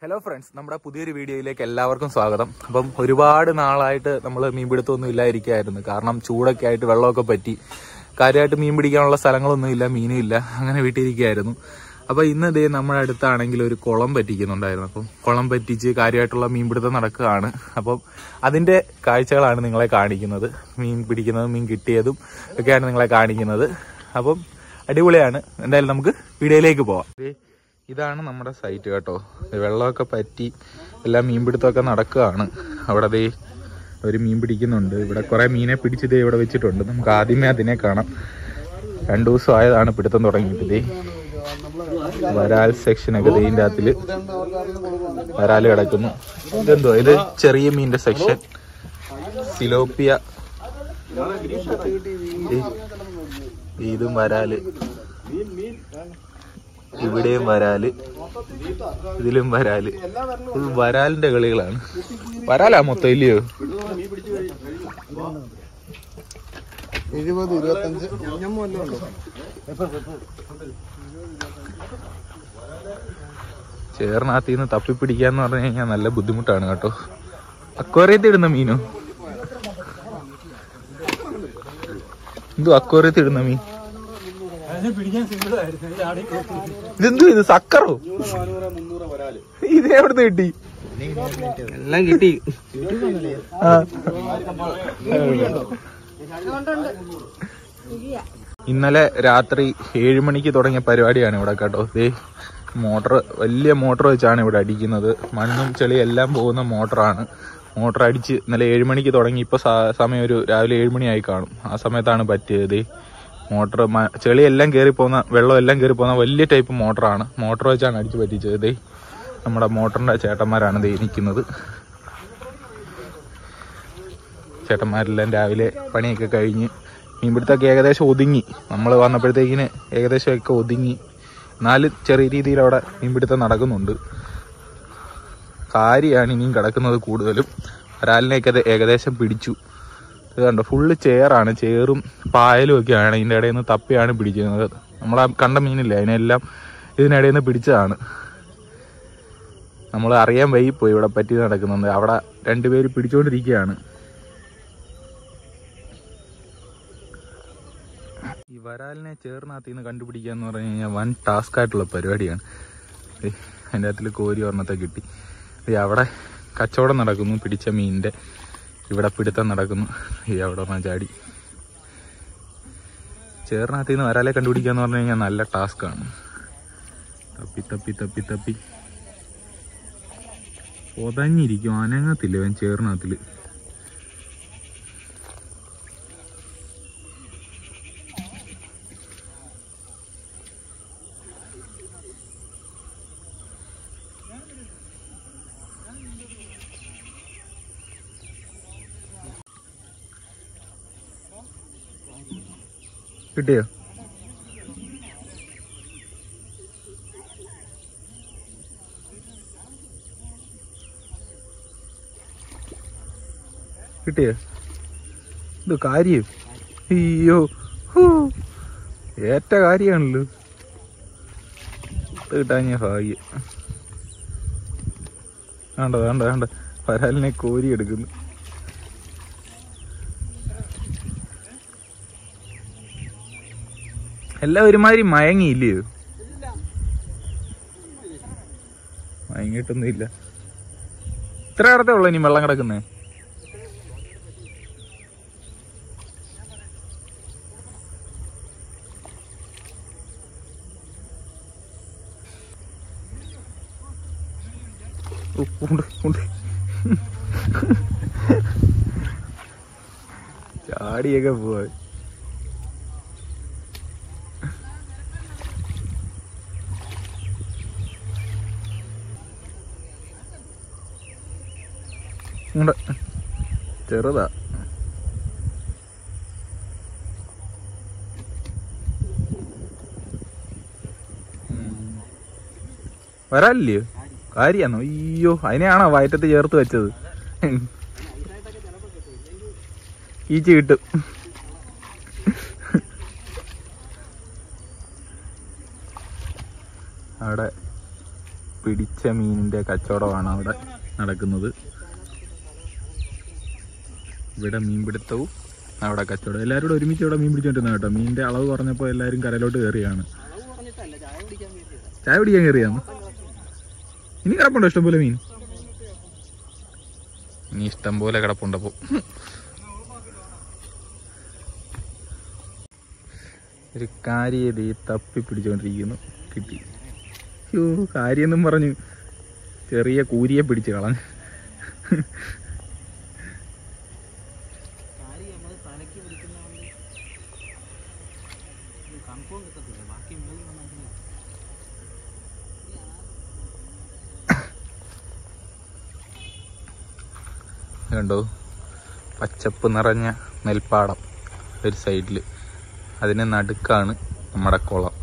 Hello friends നമ്മുടെ പുതിയൊരു വീഡിയോയിലേക്ക് എല്ലാവർക്കും സ്വാഗതം അപ്പം ഒരുപാട് നാളായിട്ട് നമ്മൾ മീൻപിടുത്തമൊന്നും ഇല്ലായിരിക്കായിരുന്നു കാരണം ചൂടൊക്കെ ആയിട്ട് വെള്ളമൊക്കെ പറ്റി കാര്യമായിട്ട് മീൻ പിടിക്കാനുള്ള സ്ഥലങ്ങളൊന്നും ഇല്ല മീനും ഇല്ല അങ്ങനെ വീട്ടിലിരിക്കുകയായിരുന്നു അപ്പൊ ഇന്ന് ഇതേ നമ്മുടെ അടുത്താണെങ്കിൽ ഒരു കുളം പറ്റിക്കുന്നുണ്ടായിരുന്നു അപ്പം കുളം പറ്റിച്ച് കാര്യമായിട്ടുള്ള മീൻപിടുത്തം നടക്കുകയാണ് അപ്പം അതിന്റെ കാഴ്ചകളാണ് നിങ്ങളെ കാണിക്കുന്നത് മീൻ പിടിക്കുന്നതും മീൻ കിട്ടിയതും ഒക്കെയാണ് നിങ്ങളെ കാണിക്കുന്നത് അപ്പം അടിപൊളിയാണ് എന്തായാലും നമുക്ക് വീഡിയോയിലേക്ക് പോവാം ദേ, ഇതാണ് നമ്മുടെ സൈറ്റ് കേട്ടോ ദേ വെള്ളമൊക്കെ പറ്റി എല്ലാം മീൻപിടുത്തമൊക്കെ നടക്കുകയാണ് അവിടെ ദേ ഒരു മീൻ പിടിക്കുന്നുണ്ട് ഇവിടെ കുറെ മീനെ പിടിച്ച് ദേ ഇവിടെ വെച്ചിട്ടുണ്ട് നമുക്ക് ആദ്യമേ അതിനെ കാണാം രണ്ടു ദിവസം ആയതാണ് പിടുത്തം തുടങ്ങിയിട്ട് ദേ വരാൽ സെക്ഷനൊക്കെ ദേ ഇതിന്റെ അകത്തില് വരാല് കിടക്കുന്നു ഇതെന്തോ ഇത് ചെറിയ മീനിന്റെ സെക്ഷൻ സിലോപ്പിയ ദേ, ഇതും വരാല് ഇവിടെയും വരാല് ഇതിലും വരാല് ഇത് വരാലിന്റെ കളികളാണ് വരാലാ മൊത്തം ഇല്ലയോ എഴുപത് ഇരുപത്തഞ്ച് ഉണ്ടോ ചേർനാത്തിൽ നിന്ന് തപ്പിപ്പിടിക്കാന്ന് പറഞ്ഞു കഴിഞ്ഞാൽ നല്ല ബുദ്ധിമുട്ടാണ് കേട്ടോ അക്വേറിയത്തിൽ ഇടുന്ന മീനോ എന്തോ അക്വേറിയത്തിൽ ഇടുന്ന മീൻ ഇതെന്തോ ഇത് സക്കറോ ഇത് എവിടുന്ന് കിട്ടി എല്ലാം കിട്ടി ആ. ഇന്നലെ രാത്രി ഏഴ് മണിക്ക് തുടങ്ങിയ പരിപാടിയാണ് ഇവിടെ കേട്ടോ ദേ മോട്ടർ വലിയ മോട്ടർ വെച്ചാണ് ഇവിടെ അടിക്കുന്നത് മണ്ണും ചെളിയും എല്ലാം പോകുന്ന മോട്ടറാണ് മോട്ടർ അടിച്ച് ഇന്നലെ ഏഴ് മണിക്ക് തുടങ്ങി ഇപ്പൊ സ- സമയം ഒരു രാവിലെ ഏഴ് മണിയായി കാണും ആ സമയത്താണ് പറ്റിയത് ദേ മോട്ടർ ചെളി എല്ലാം കയറി പോകുന്ന വെള്ളം എല്ലാം കയറി പോകുന്ന വലിയ ടൈപ്പ് മോട്ടറാണ് മോട്ടർ വെച്ചാണ് അടിച്ച് പറ്റിച്ചത് ദേ നമ്മുടെ മോട്ടറിന്റെ ചേട്ടന്മാരാണ് ദേ നിൽക്കുന്നത് ചേട്ടന്മാരെല്ലാം രാവിലെ പണിയൊക്കെ കഴിഞ്ഞ് മീൻപിടുത്തമൊക്കെ ഏകദേശം ഒതുങ്ങി നമ്മൾ വന്നപ്പോഴത്തേക്കിന് ഏകദേശം ഒക്കെ ഒതുങ്ങി എന്നാലും ചെറിയ രീതിയിൽ അവിടെ മീൻപിടുത്തം നടക്കുന്നുണ്ട് കാരിയാണ് ഇനിയും കിടക്കുന്നത് കൂടുതലും വരാലിനെയൊക്കെ അത് ഏകദേശം പിടിച്ചു ഇത് കണ്ടോ ഫുള്ള് ചെയറാണ് ചെയറും പായലും ഒക്കെയാണ് ഇതിൻ്റെ ഇടയിൽ നിന്ന് തപ്പിയാണ് പിടിക്കുന്നത് നമ്മൾ ആ കണ്ട മീനില്ലേ അതിനെല്ലാം ഇതിനിടയിൽ നിന്ന് പിടിച്ചതാണ് നമ്മൾ അറിയാൻ വൈകിപ്പോയി ഇവിടെ പറ്റി നടക്കുന്നുണ്ട് അവിടെ രണ്ടുപേര് പിടിച്ചുകൊണ്ടിരിക്കുകയാണ് ഈ വരാലിനെ ചേർന്നകത്ത് നിന്ന് കണ്ടുപിടിക്കുക എന്ന് പറഞ്ഞു കഴിഞ്ഞാൽ വൻ ടാസ്ക് ആയിട്ടുള്ള പരിപാടിയാണ് ദേ, അതിൻ്റെ അകത്തിൽ കോരി ഒരെണ്ണത്തെ കിട്ടി ദേ, അവിടെ കച്ചവടം നടക്കുന്നു പിടിച്ച മീനിന്റെ ഇവിടെ പിടുത്തം നടക്കുന്നു ഈ അവിടെ ഒരെണ്ണം ചാടി ചേർന്നകത്ത് നിന്ന് വരാലെ കണ്ടുപിടിക്കുക എന്ന് പറഞ്ഞു കഴിഞ്ഞാൽ നല്ല ടാസ്ക്കാണ് തപ്പി തപ്പി തപ്പി തപ്പി ഒതഞ്ഞിരിക്കും അനങ്ങത്തില്ല അവൻ ചേർന്നകത്തില് കിട്ടിയോ കിട്ടിയോ ഇത് കാര്യം അയ്യോ ഹൂ. ഏറ്റ കാര്യാണല്ലോ ഇത് കിട്ടാഞ്ഞ ഭാഗ്യം വേണ്ട വേണ്ട വേണ്ട വരാലിനെ കോരി എടുക്കുന്നു എല്ലാം ഒരുമാതിരി മയങ്ങിയില്ലയോ മയങ്ങിയിട്ടൊന്നും ഇല്ല ഇത്ര നേരത്തെ ഉള്ളു ഇനി വെള്ളം കിടക്കുന്നേ ഉ, ഉണ്ട് ഉണ്ട് ചാടിയൊക്കെ പോവാ ഉണ്ട് ചെറുതാ വരാനില്ലയോ കാര്യാന്നോ അയ്യോ അതിനെയാണോ വയറ്റത്ത് ചേർത്ത് വെച്ചത് ഈച്ച കിട്ടും അവിടെ പിടിച്ച മീനിന്റെ കച്ചവടമാണ് അവിടെ നടക്കുന്നത് ഇവിടെ മീൻപിടുത്തവും അവിടെ കച്ചവടം എല്ലാവരും കൂടെ ഒരുമിച്ച് ഇവിടെ മീൻ പിടിച്ചോണ്ടിരുന്ന കേട്ടോ മീനിന്റെ അളവ് പറഞ്ഞപ്പോൾ എല്ലാവരും കരയിലോട്ട് കയറിയാണ് ചായ പിടിക്കാൻ കയറിയാന്ന് ഇനി കിടപ്പുണ്ടോ ഇഷ്ടംപോലെ മീൻ ഇനി ഇഷ്ടം പോലെ കിടപ്പുണ്ടപ്പോ ഒരു കാര്യതി തപ്പി പിടിച്ചോണ്ടിരിക്കുന്നു കിട്ടി അയ്യോ കാര്യമെന്നും പറഞ്ഞു ചെറിയ കൂരിയെ പിടിച്ച് കളഞ്ഞു കണ്ടോ പച്ചപ്പ് നിറഞ്ഞ നെൽപ്പാടം ഒരു സൈഡിൽ അതിന് നടുക്കാണ് നമ്മുടെ കുളം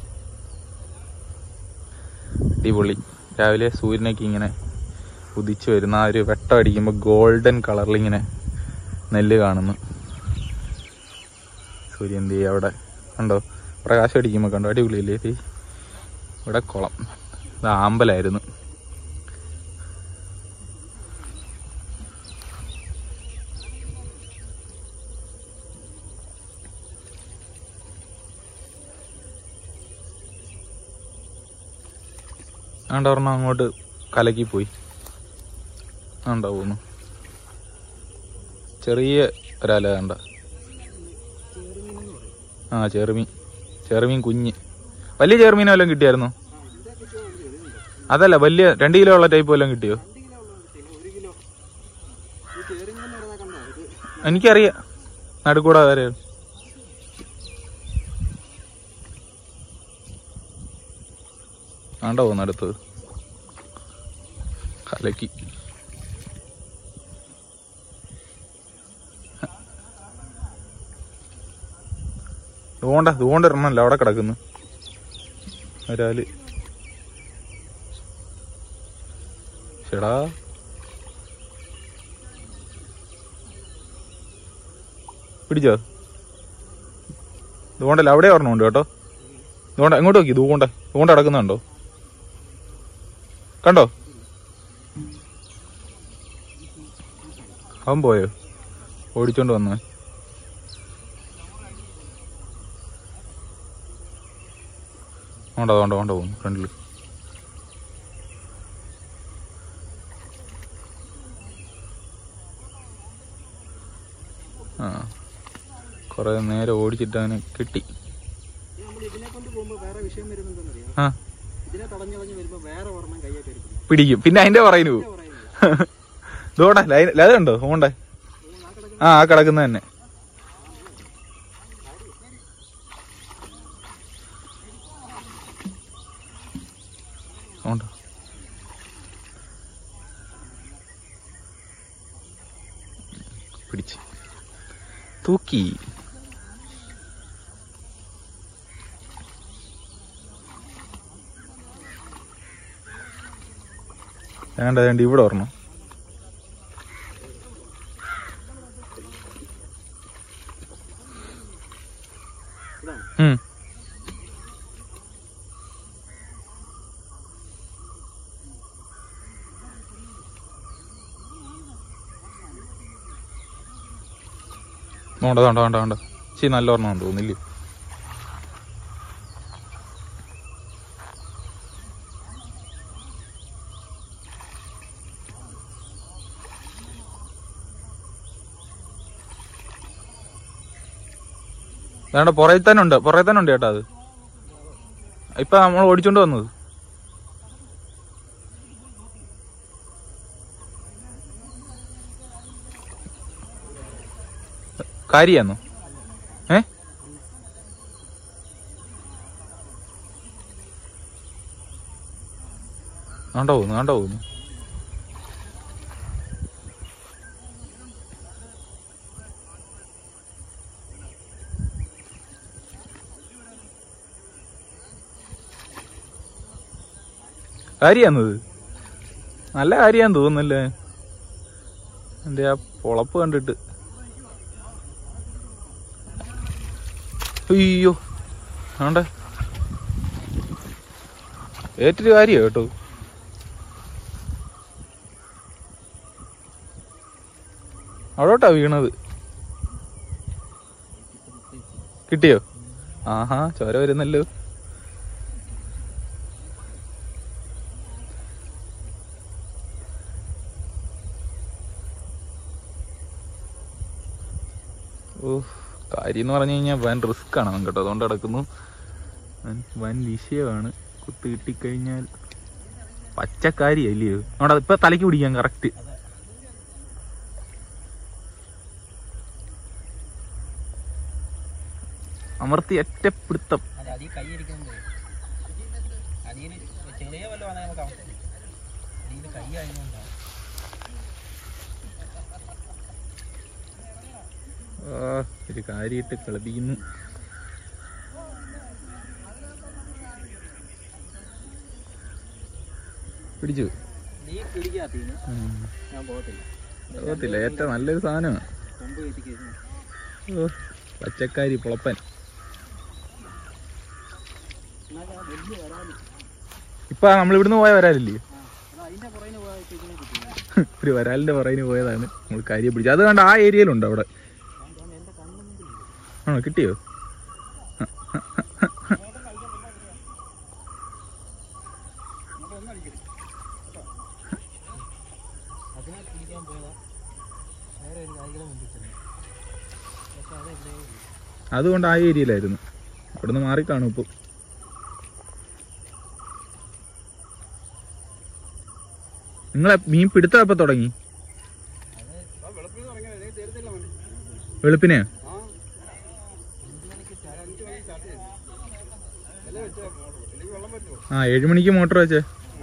അടിപൊളി രാവിലെ സൂര്യനൊക്കെ ഇങ്ങനെ ഉദിച്ചു വരുന്ന ആ ഒരു വെട്ടം അടിക്കുമ്പോൾ ഗോൾഡൻ കളറിൽ ഇങ്ങനെ നെല്ല് കാണുന്നു സൂര്യൻ ദേ അവിടെ കണ്ടോ പ്രകാശം അടിക്കുമ്പോൾ കണ്ടോ അടിപൊളിയല്ലേ ദേ ഇവിടെ കുളം ഇത് ആമ്പലായിരുന്നു ആണ്ട ഒരെണ്ണം അങ്ങോട്ട് കലക്കി പോയി ആണ്ടാ പോന്നു ചെറിയ ഒരല കണ്ട ആ ചെറുമീൻ ചെറുമീൻ കുഞ്ഞ് വലിയ ചെറുമീൻ വല്ലതും കിട്ടിയായിരുന്നോ അതല്ല വലിയ രണ്ട് കിലോ ഉള്ള ടൈപ്പ് വല്ലതും കിട്ടിയോ എനിക്കറിയാം നടുക്കൂടെ വരെ ആണ്ട പോകുന്നു അടുത്തത് കലക്കി ഇതുകൊണ്ട ഇതുകൊണ്ട് ഇറങ്ങണല്ലോ അവിടെ കിടക്കുന്നു ഒരാല് ചേടാ പിടിച്ചോ ഇതുകൊണ്ടല്ല അവിടെ ഒരെണ്ണമുണ്ട് കേട്ടോ ഇതുകൊണ്ട് എങ്ങോട്ട് നോക്കി ഇതുകൊണ്ട് ഇതുകൊണ്ട് കിടക്കുന്നുണ്ടോ കണ്ടോ അവൻ പോയോ ഓടിച്ചോണ്ട് വന്നേ വേണ്ട വേണ്ട വേണ്ട പോകുന്നു ഫ്രണ്ടില് ആ കൊറേ നേരം ഓടിച്ചിട്ട് അവനെ കിട്ടി നമ്മൾ ഇതിനെ കൊണ്ട് പോകുമ്പോ വേറെ വിഷയം വരുന്നുണ്ടെന്നറിയാം ആ ഇതിനെ തടഞ്ഞളഞ്ഞ് വരുമ്പോ വേറെ ഒരെണ്ണം കയ്യായിട്ട് എടുക്കും പിടിക്കും പിന്നെ അതിന്റെ പറയുന്നു പോകും പറയുന്നത് ഇതോടെ ലൈൻ അതുണ്ടോ ഓണ്ടേ ആ ആ കിടക്കുന്ന തന്നെ ഓണ്ടോ പിടിച്ച് തൂക്കി വേണ്ട വേണ്ട ഇവിടെ ഓർമ്മ ഉം വേണ്ട വേണ്ട വേണ്ട വേണ്ട ശരി നല്ല ഓർമ്മ തോന്നില്ലേ വേണ്ട പുറകിൽ തന്നെ ഉണ്ട് പുറകിൽ തന്നെ ഉണ്ട് ചേട്ടാ അത് ഇപ്പൊ നമ്മൾ ഓടിച്ചോണ്ട് വന്നത് കാര്യാന്നോ ഏ വേണ്ട പോകുന്നു വേണ്ട പോകുന്നു കാര്യാന്നത് നല്ല കാര്യാന്ന് തോന്നുന്നല്ലേ എന്റെ ആ പൊളപ്പ് കണ്ടിട്ട് അയ്യോ ആണ്ടെ ഏറ്റൊരു കാര്യ കേട്ടോ അവിടോട്ടാ വീണത് കിട്ടിയോ ആഹാ ചോര വരുന്നല്ലോ ഓ കാര്യം എന്ന് പറഞ്ഞു കഴിഞ്ഞാൽ വൻ റിസ്ക് ആണ് കേട്ടോ അതുകൊണ്ട് കിടക്കുന്നു വൻ വൻ വിഷയമാണ് കുത്ത് കിട്ടിക്കഴിഞ്ഞാൽ പച്ചക്കാരി അല്ലയോ അവിടെ ഇപ്പൊ തലയ്ക്ക് പിടിക്കാം കറക്റ്റ് അമർത്തി ഒറ്റപ്പിടുത്തം അല്ല അതീ കൈ ഇരിക്കുന്നത് അടിയിൽ ചെറിയ വല്ല വന്നാൽ നമുക്ക് അവസ്ഥ അടിയിൽ കൈ ആയതുകൊണ്ടാണ് ആ, ഒരു കാര്യമായിട്ട് കളിപ്പിക്കുന്നു പിടിച്ചു നീ പിടിക്കാത്തീന് ഉം. ഞാൻ പോകത്തില്ല പോകത്തില്ല ഏറ്റവും നല്ലൊരു സാധനമാണ് കൊമ്പ് കയറ്റി കയറ്റി ഓ പച്ചക്കാരി പുളപ്പൻ എന്നാലും ആ വലിയ വരാല് ഇപ്പൊ നമ്മൾ ഇവിടുന്ന് പോയ വരാലില്ലേ ആ അത് അതിന്റെ പുറകിന് പോയിട്ട് ഇതിനെ കിട്ടും ഒരു വരാലിന്റെ പുറകിന് പോയതാണ് നമ്മൾ കാര്യം പിടിച്ചത് അത് കണ്ട് ആ ഏരിയയിലുണ്ട് അവിടെ എന്റെ കണ്ണുമുമ്പിൽ ആണോ കിട്ടിയോ അതിനെ പിടിക്കാൻ പോയതാ വേറെ ഒരു കായികളെ മുമ്പിൽ ചെന്നു പക്ഷെ അത് എവിടെയോ പോയി. അതുകൊണ്ട് ആ ഏരിയയിലായിരുന്നു ഇവിടുന്ന് മാറിക്കാണും ഇപ്പൊ നിങ്ങളെ മീൻ പിടുത്തം എപ്പോ തുടങ്ങി വെളുപ്പിനെ ആ ഏഴു മണിക്ക് മോട്ടർ വെച്ചേ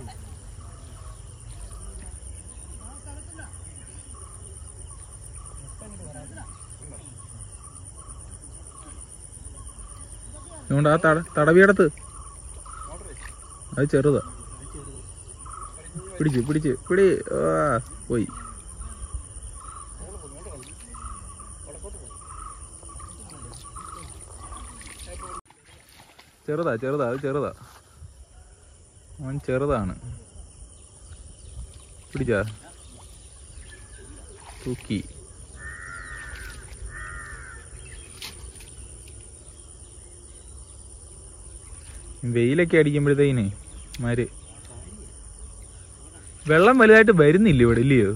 അതുകൊണ്ട് ആ തട തടവിയടത്ത് അത് ചെറുതാ പിടിച്ച് പിടിച്ച് പിടി ആ പോയി ചെറുതാ ചെറുതാ അത് ചെറുതാ അവൻ ചെറുതാണ് പിടിച്ചാ തൂക്കി വെയിലൊക്കെ അടിക്കുമ്പോഴത്തേക്കിനെ മാര് വെള്ളം വലുതായിട്ട് വരുന്നില്ല ഇവിടെ ഇല്ലയോ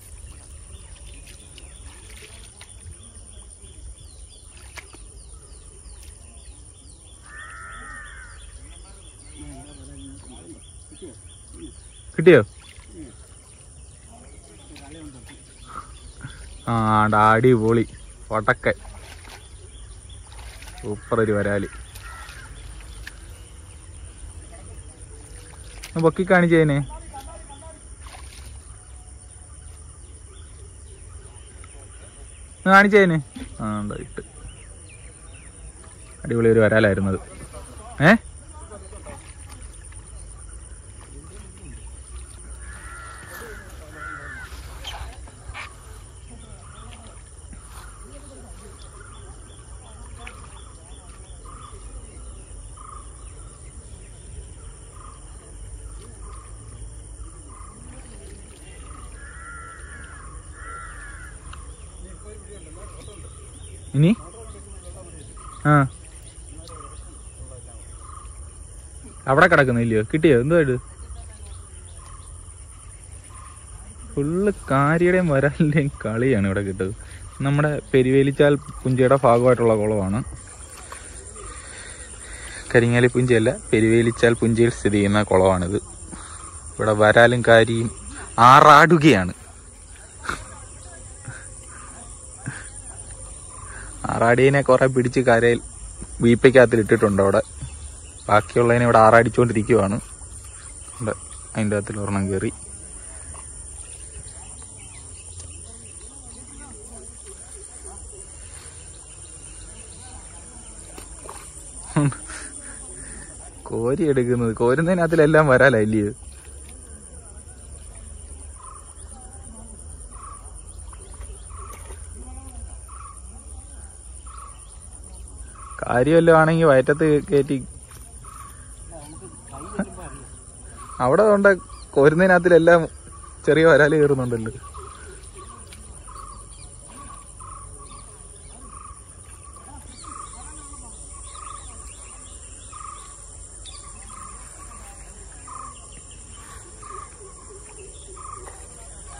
കിട്ടിയോ ആ ഡാടി പൊളി പൊട്ടക്കൻ സൂപ്പർ ഒരു വരാല് ഒന്ന് പൊക്കി കാണിച്ചേനെ കാണിച്ചേനെ ആ ഉണ്ടോ ഇട്ട് അടിപൊളി ഒരു വരാലായിരുന്നത് ഏ ഇനി ആ അവിടെ കിടക്കുന്നില്ലയോ കിട്ടിയോ എന്തോ ഇത് ഫുള്ള് കാരിയുടെയും വരാലിന്റെയും കളിയാണ് ഇവിടെ കിട്ടത് നമ്മുടെ പെരുവേലിച്ചാൽ പുഞ്ചയുടെ ഭാഗമായിട്ടുള്ള കുളമാണ് കരിങ്ങാലി പുഞ്ചയല്ല പെരുവേലിച്ചാൽ പുഞ്ചയിൽ സ്ഥിതി ചെയ്യുന്ന കുളമാണിത് ഇവിടെ വരാലും കാരിയും ആറാടുകയാണ് ആറാടീനെ കുറെ പിടിച്ച് കരയിൽ വീപ്പയ്ക്കകത്തിൽ ഇട്ടിട്ടുണ്ട് അവിടെ ബാക്കിയുള്ളതിനെ ഇവിടെ ആറാടിച്ചുകൊണ്ടിരിക്കുവാണ് ഉണ്ട്. അതിൻ്റെ അകത്തിൽ ഒരെണ്ണം കയറി കോരി എടുക്കുന്നത് കോരുന്നതിനകത്തിലെല്ലാം വരാലല്ലയോ കാര്യമല്ലോ ആണെങ്കിൽ വയറ്റത്ത് കയറ്റി അവിടെ കൊണ്ട് കോരുന്നതിനകത്തിലെല്ലാം ചെറിയ വരാല് കയറുന്നുണ്ടല്ലോ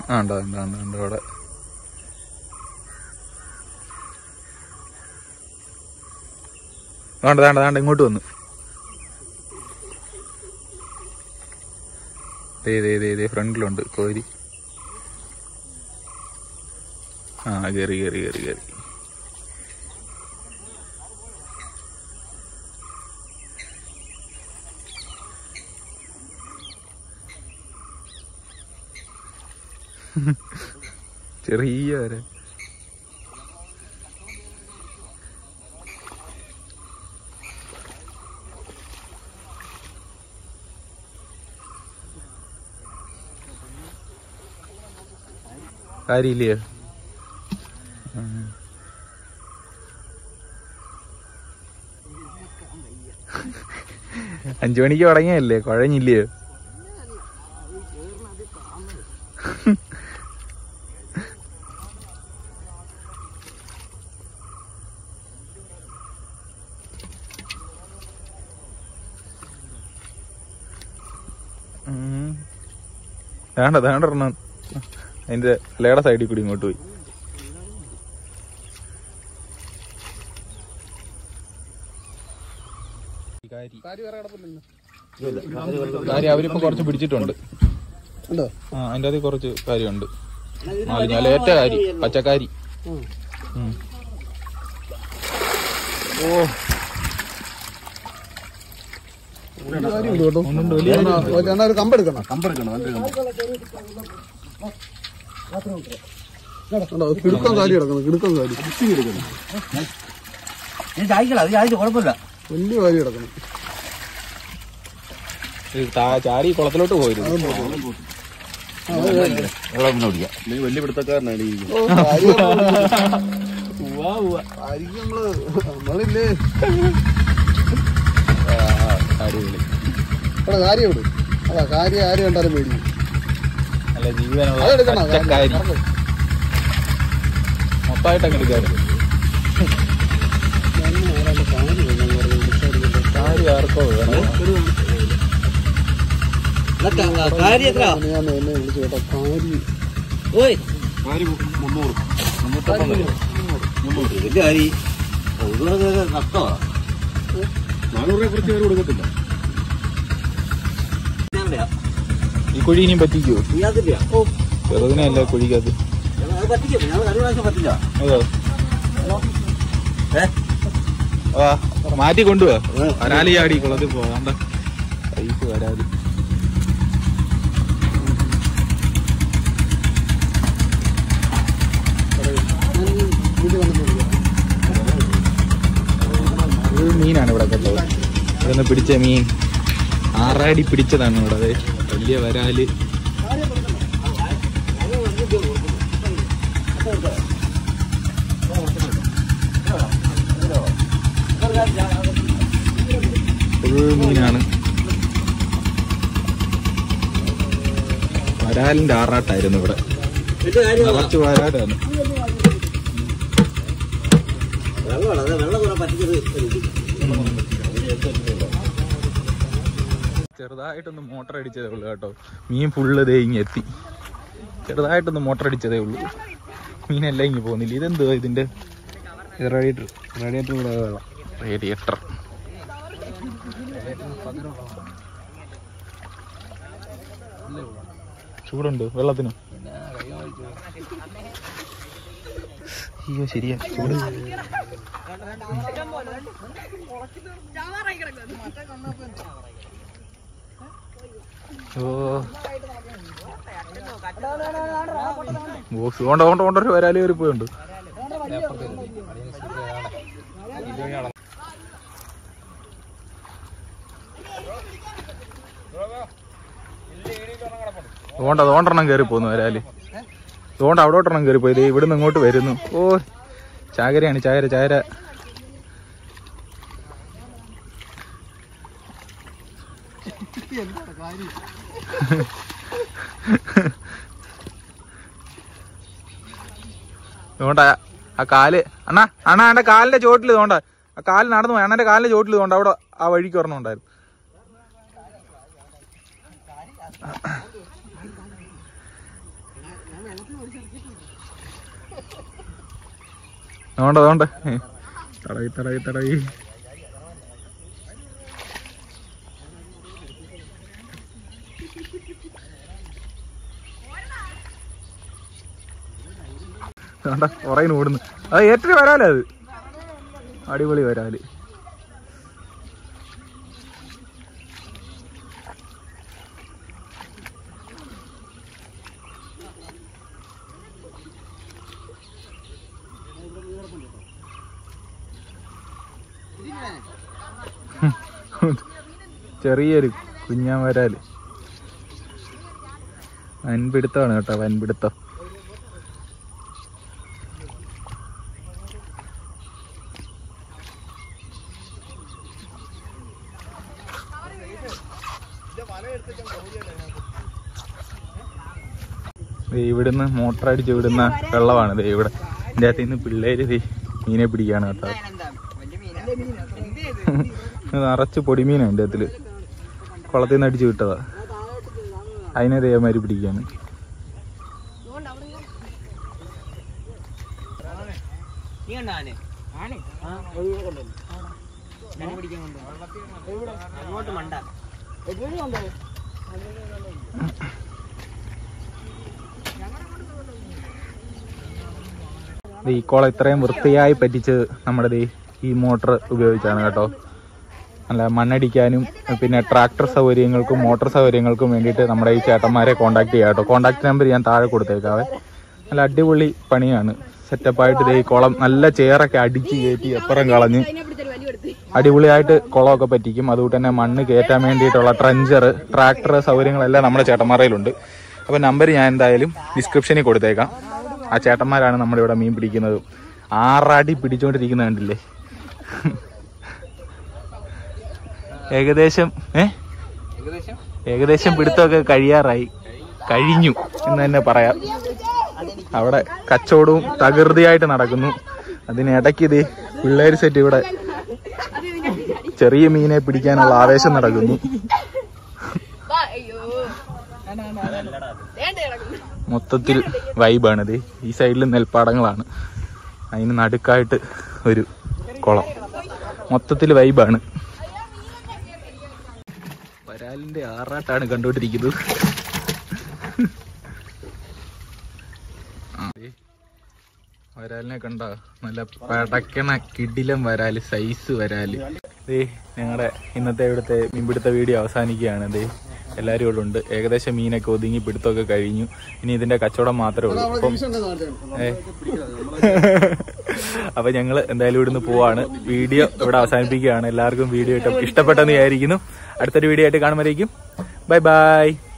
ആ ഉണ്ട് ഉണ്ട് ഉണ്ട് ഉണ്ട് അവിടെ വേണ്ട വേണ്ട വേണ്ട ഇങ്ങോട്ട് വന്നു ദേ ദേ ദേ ദേ ഫ്രണ്ടിലുണ്ട് കോരി ആ കയറി കയറി കയറി കയറി ചെറിയ വര കാര്യമില്ലയോ ആ. അഞ്ചു മണിക്ക് തുടങ്ങിയല്ലേ കുഴഞ്ഞില്ലയോ ഉം. വേണ്ട വേണ്ട ഒരെണ്ണം അതിന്റെ ലേടെ സൈഡിൽ കൂടി ഇങ്ങോട്ട് പോയി കാര്യം അവരിപ്പോ കുറച്ച് പിടിച്ചിട്ടുണ്ട് ഉണ്ടോ ആ അതിന്റെ അതിൽ കുറച്ച് കാര്യമുണ്ട് ഞാൻ ഏറ്റ കാരി പച്ചക്കാരി ഉം. ഓ കാര്യമുണ്ട് കേട്ടോ ഒന്നുണ്ട് വലിയ എന്നാ, എന്നാ ഒരു കമ്പെടുക്കണം കണ്ടോ, കിടുക്കം കാലി കിടക്കണം കിടുക്കം കാലി ഞാൻ ചായക്കല അത് ചായച്ച് കുഴപ്പമില്ല വലിയ കാലി കിടക്കണം ഇത് താ- ചാടി കുളത്തിലോട്ട് പോയിരുന്നു വലിയ പിടുത്തക്കാരനാണ് ഈ ഓ, കാര്യം കാര്യം നമ്മള് നമ്മളില്ലേ അടിപൊളി ഇവിടെ കാര്യം ഇവിടെ അതാ കാര്യം ആര് കണ്ടാലും പേടി നല്ല ജീവനുള്ള അതെടുക്കണോ പച്ചക്കാരി മൊത്തമായിട്ട് അങ്ങ് എടുക്കാറ് കാരി ആർക്കോ വേണം കാര്യം എത്ര ഞാൻ എന്നെ വിളിച്ചു കേട്ടോ കാര്യം ഓയ് കാര്യം മുന്നൂറ് വലിയ കാര്യം നഷ്ടമാ നാനൂറ് രൂപ കുറച്ച് പേര് കൊടുക്കത്തില്ല ഈ കുഴി ഇനിയും പറ്റിക്കോ ഇയാൾക്കില്ല ചെറുതിനല്ല കുഴിക്കകത്ത് അത് പറ്റിക്കും ഞങ്ങൾ കഴിഞ്ഞ പ്രാവശ്യം പറ്റില്ല അതോ ഏ ആ മാറ്റി കൊണ്ടുപോവാ വരാലി ചാടി കുളത്തിൽ പോകാണ്ട പൈപ്പ് വരാലി വീട്ടിൽ വന്നിട്ട് ഒരു മീനാണ് ഇവിടെ കേട്ടോ ഇവിടുന്ന് പിടിച്ച മീൻ ആറാടി പിടിച്ചതാണ് ഇവിടെ അതെ വലിയ വരാല് ഫുൾ മീനാണ് വരാലിന്റെ ആറാട്ടായിരുന്നു ഇവിടെ വലിയ കാര്യം നിറച്ച് വരാലാണ് വെള്ളമാണ് അത് വെള്ളം കുറെ പറ്റിച്ചത് ചെറുതായിട്ടൊന്ന് മോട്ടർ അടിച്ചതേ ഉള്ളൂ കേട്ടോ മീൻ ഫുള്ള് ദേ ഇങ്ങ് എത്തി ചെറുതായിട്ടൊന്ന് മോട്ടർ അടിച്ചതേ ഉള്ളൂ മീനെല്ലാം ഇങ്ങ് പോകുന്നില്ല ഇതെന്തോ ഇതിന്റെ റേഡിയേറ്റർ റേഡിയേറ്റർ കൂടെ വെള്ളം റേഡിയേറ്റർ ചൂടുണ്ട് വെള്ളത്തിന് അയ്യോ ശരിയാ ചൂട് ഓ ബോക്സ് കൊണ്ട കൊണ്ട കൊണ്ടൊരു വരാലി കയറി പോയുണ്ട് അതുകൊണ്ട് അതുകൊണ്ടെണ്ണം കയറി പോന്നു വരാല് അതുകൊണ്ട് അവിടോട്ടെണ്ണം കയറി പോയത് ഇവിടുന്ന് ഇങ്ങോട്ട് വരുന്നു ഓ ചാകരയാണ് ചാകര ചാകര അതുകൊണ്ട് ആ- ആ കാല് അണ്ണാ അണ്ണാ എന്റെ കാലിന്റെ ചോട്ടിൽ ഇതുകൊണ്ടാ ആ കാല് നടന്നു പോയി അണ്ണന്റെ കാലിന്റെ ചോട്ടിൽ ഇതുകൊണ്ട് അവിടെ ആ വഴിക്ക് ഒരെണ്ണം ഉണ്ടായിരുന്നു അതുകൊണ്ട് അതുകൊണ്ട് തടവി തടവി തടവി വേണ്ട പുറകിന് ഓടുന്നു അത് ഏറ്റവും വരാലോ അത് അടിപൊളി വരാല് ചെറിയൊരു കുഞ്ഞാൻ വരാല് വൻപിടുത്തമാണ് കേട്ടോ വൻപിടുത്തം ദേ ഇവിടുന്ന് മോട്ടർ അടിച്ച് വിടുന്ന വെള്ളമാണ് ദേ ഇവിടെ ഇതിന്റെ അകത്ത് നിന്ന് പിള്ളേര് ദേ മീനെ പിടിക്കാണ് കേട്ടോ ഇത് നിറച്ച് പൊടിമീനാണ് എൻ്റെ അകത്തില് കുളത്തിൽ നിന്ന് അടിച്ച് വിട്ടതാ അതിനെ ദേവമാര് പിടിക്കാണ് നീ കണ്ട ആനെ ആനെ ആ പിടിക്കാൻ കൊണ്ട് അങ്ങോട്ട് മണ്ട ദേ ഈ കുളം ഇത്രയും വൃത്തിയായി പറ്റിച്ചത് നമ്മുടെ ദേ ഈ മോട്ടർ ഉപയോഗിച്ചാണ് കേട്ടോ അല്ല മണ്ണടിക്കാനും പിന്നെ ട്രാക്ടർ സൗകര്യങ്ങൾക്കും മോട്ടോർ സൗകര്യങ്ങൾക്കും വേണ്ടിയിട്ട് നമ്മുടെ ഈ ചേട്ടന്മാരെ കോൺടാക്ട് ചെയ്യാം കേട്ടോ കോൺടാക്ട് നമ്പർ ഞാൻ താഴെ കൊടുത്തേക്കാവേ നല്ല അടിപൊളി പണിയാണ് സെറ്റപ്പായിട്ട് ദേ ഈ കുളം നല്ല ചെയറൊക്കെ അടിച്ച് കയറ്റി അപ്പുറം കളഞ്ഞ് അടിപൊളിയായിട്ട് കുളമൊക്കെ പറ്റിക്കും അതുകൊണ്ട് തന്നെ മണ്ണ് കയറ്റാൻ വേണ്ടിയിട്ടുള്ള ട്രഞ്ചർ ട്രാക്ടർ സൗകര്യങ്ങളെല്ലാം നമ്മുടെ ചേട്ടന്മാരുടെ കയ്യിലുണ്ട് അപ്പോൾ നമ്പർ ഞാൻ എന്തായാലും ഡിസ്ക്രിപ്ഷനിൽ കൊടുത്തേക്കാം ആ ചേട്ടന്മാരാണ് നമ്മുടെ ഇവിടെ മീൻ പിടിക്കുന്നത് ആറാടി പിടിച്ചുകൊണ്ടിരിക്കുന്നത് കണ്ടില്ലേ ഏകദേശം ഏ ഏകദേശം ഏകദേശം പിടുത്തമൊക്കെ കഴിയാറായി കഴിഞ്ഞു എന്ന് തന്നെ പറയാം അവിടെ കച്ചവടവും തകൃതിയായിട്ട് നടക്കുന്നു അതിനിടയ്ക്ക് ഇത് പിള്ളേർ സെറ്റ് ഇവിടെ ചെറിയ മീനെ പിടിക്കാനുള്ള ആവേശം നടക്കുന്നു മൊത്തത്തിൽ വൈബാണിത് ഈ സൈഡിൽ നെൽപ്പാടങ്ങളാണ് അതിന് നടുക്കായിട്ട് ഒരു കുളം മൊത്തത്തിൽ വൈബാണ് വരാലിന്റെ ആറാട്ടാണ് കണ്ടുകൊണ്ടിരിക്കുന്നത് ആ, ദേ, വരാലിനെ കണ്ട നല്ല പടക്കണ കിടിലം വരാല് സൈസ് വരാല് ദേ ഞങ്ങളുടെ ഇന്നത്തെ ഇവിടുത്തെ മീൻപിടുത്ത വീഡിയോ അവസാനിക്കുകയാണ് ദേ എല്ലാവരും ഇവിടെ ഉണ്ട് ഏകദേശം മീനൊക്കെ ഒതുങ്ങി പിടുത്തമൊക്കെ കഴിഞ്ഞു ഇനി ഇതിന്റെ കച്ചവടം മാത്രമേ ഉള്ളൂ അപ്പം ഏ. അപ്പൊ ഞങ്ങൾ എന്തായാലും ഇവിടുന്ന് പോവാണ് വീഡിയോ ഇവിടെ അവസാനിപ്പിക്കുകയാണ് എല്ലാവർക്കും വീഡിയോ ഇഷ്ടപ്പെട്ടെന്ന് വിചാരിക്കുന്നു അടുത്തൊരു വീഡിയോ ആയിട്ട് കാണുമ്പോഴേക്കും ബൈ ബൈ